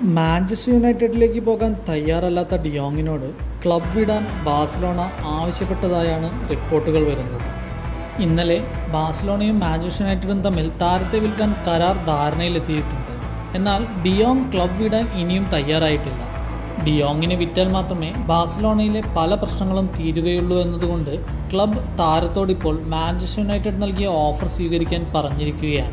Manchester യുണൈറ്റഡിലേക്ക് പോകാൻ തയ്യാറല്ലാത്ത ഡിയോങ്ങിനോട് club വിടാൻ Barcelona ആവശ്യപ്പെട്ടതായാണ് റിപ്പോർട്ടുകൾ വരുന്നത് ഇന്നലെ ബാഴ്സലോണയും മാഞ്ചസ്റ്റർ യുണൈറ്റഡും തമ്മിൽ താരത്തെ വിൽക്കാൻ കരാർ ധാരണയിലെത്തിയിട്ടുണ്ട് എന്നാൽ ഡിയോങ് ക്ലബ് വിടാൻ ഇനിയും തയ്യാറായിട്ടില്ല ഡിയോങ്ങിനെ വിറ്റാൽ മാത്രമേ ബാഴ്സലോണയിലെ പല പ്രശ്നങ്ങളും തീരുകയുള്ളൂ എന്നതുകൊണ്ട് ക്ലബ് താരത്തോടിപ്പോൾ മാഞ്ചസ്റ്റർ യുണൈറ്റഡ് നൽകിയ ഓഫർ സ്വീകരിക്കാൻ പറഞ്ഞിരിക്കുകയാണ്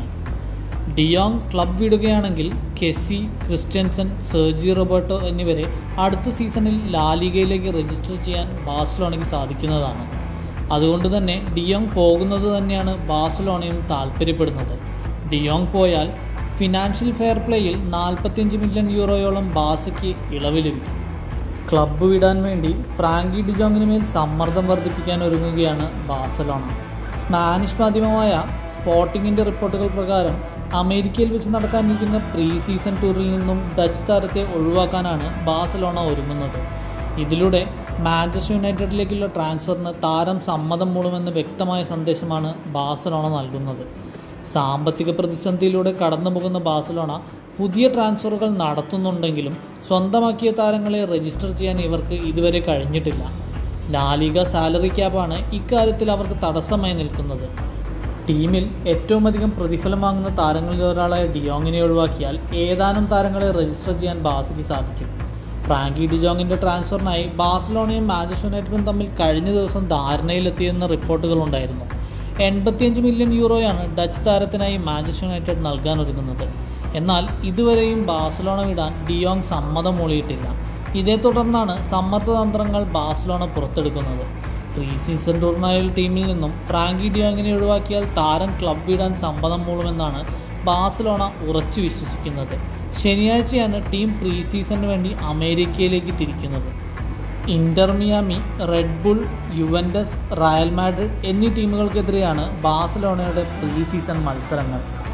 ഡിയോങ് ക്ലബ് വിടുകയാണെങ്കിൽ കെസി ക്രിസ്ത്യൻസൺ സെർജി റോബർട്ടോ എന്നിവരെ അടുത്ത സീസണിൽ ലാലിഗയിലേക്ക് രജിസ്റ്റർ ചെയ്യാൻ ബാഴ്സലോണയ്ക്ക് സാധിക്കുന്നതാണ് അതുകൊണ്ട് തന്നെ ഡിയോങ് പോകുന്നത് തന്നെയാണ് ബാഴ്സലോണയും താല്പര്യപ്പെടുന്നത് ഡിയോങ് പോയാൽ ഫിനാൻഷ്യൽ ഫെയർ പ്ലേയിൽ നാൽപ്പത്തിയഞ്ച് മില്യൺ യൂറോയോളം ബാസയ്ക്ക് ഇളവ് ലഭിക്കും ക്ലബ്ബ് വിടാൻ വേണ്ടി ഫ്രാങ്കി ഡിജോങ്ങിന് മേൽ സമ്മർദ്ദം വർദ്ധിപ്പിക്കാൻ ഒരുങ്ങുകയാണ് ബാഴ്സലോണ സ്പാനിഷ് മാധ്യമമായ സ്പോർട്ടിങ്ങിൻ്റെ റിപ്പോർട്ടുകൾ പ്രകാരം അമേരിക്കയിൽ വെച്ച് നടക്കാനിരിക്കുന്ന പ്രീ സീസൺ ടൂറിൽ നിന്നും ഡച്ച് താരത്തെ ഒഴിവാക്കാനാണ് ബാഴ്സലോണ ഒരുങ്ങുന്നത് ഇതിലൂടെ മാഞ്ചസ്റ്റർ യുണൈറ്റഡിലേക്കുള്ള ട്രാൻസ്ഫറിന് താരം സമ്മതം മൂളുമെന്ന് വ്യക്തമായ സന്ദേശമാണ് ബാഴ്സലോണ നൽകുന്നത് സാമ്പത്തിക പ്രതിസന്ധിയിലൂടെ കടന്നുപോകുന്ന ബാഴ്സലോണ പുതിയ ട്രാൻസ്ഫറുകൾ നടത്തുന്നുണ്ടെങ്കിലും സ്വന്തമാക്കിയ താരങ്ങളെ രജിസ്റ്റർ ചെയ്യാൻ ഇവർക്ക് ഇതുവരെ കഴിഞ്ഞിട്ടില്ല ലാലിക സാലറി ക്യാപ്പാണ് ഇക്കാര്യത്തിൽ അവർക്ക് തടസ്സമായി നിൽക്കുന്നത് ടീമിൽ ഏറ്റവും അധികം പ്രതിഫലം വാങ്ങുന്ന താരങ്ങളിൽ ഒരാളായ ഡിയോങ്ങിനെ ഒഴിവാക്കിയാൽ ഏതാനും താരങ്ങളെ രജിസ്റ്റർ ചെയ്യാൻ ബാസയ്ക്ക് സാധിക്കും ഫ്രാങ്കി ഡിജോങ്ങിൻ്റെ ട്രാൻസ്ഫറിനായി ബാഴ്സലോണയും മാഞ്ചസ്റ്റർ യുണൈറ്റഡും തമ്മിൽ കഴിഞ്ഞ ദിവസം ധാരണയിലെത്തിയെന്ന റിപ്പോർട്ടുകൾ ഉണ്ടായിരുന്നു എൺപത്തിയഞ്ച് മില്യൺ യൂറോയാണ് ഡച്ച് താരത്തിനായി മാഞ്ചസ്റ്റർ യുണൈറ്റഡ് നൽകാൻ ഒരുങ്ങുന്നത് എന്നാൽ ഇതുവരെയും ബാഴ്സലോണ വിടാൻ ഡിയോങ് സമ്മതം മൂളിയിട്ടില്ല ഇതേ തുടർന്നാണ് സമ്മർദ്ദതന്ത്രങ്ങൾ ബാഴ്സലോണ പുറത്തെടുക്കുന്നത് പ്രീ സീസൺ ടൂർണമെൻറ്റിൽ ടീമിൽ നിന്നും ഫ്രാങ്കി ഡിയോങ്ങിനെ ഒഴിവാക്കിയാൽ താരം ക്ലബ് വിടാൻ സമ്മതം മൂളുമെന്നാണ് ബാഴ്സലോണ ഉറച്ചു വിശ്വസിക്കുന്നത് ശനിയാഴ്ചയാണ് ടീം പ്രീ സീസണിന് വേണ്ടി അമേരിക്കയിലേക്ക് തിരിക്കുന്നത് Inter Miami Red Bull Juventus Real Madrid എന്നീ ടീമുകൾക്കെതിരെയാണ് ബാഴ്സലോണയുടെ പ്രീ സീസൺ മത്സരങ്ങൾ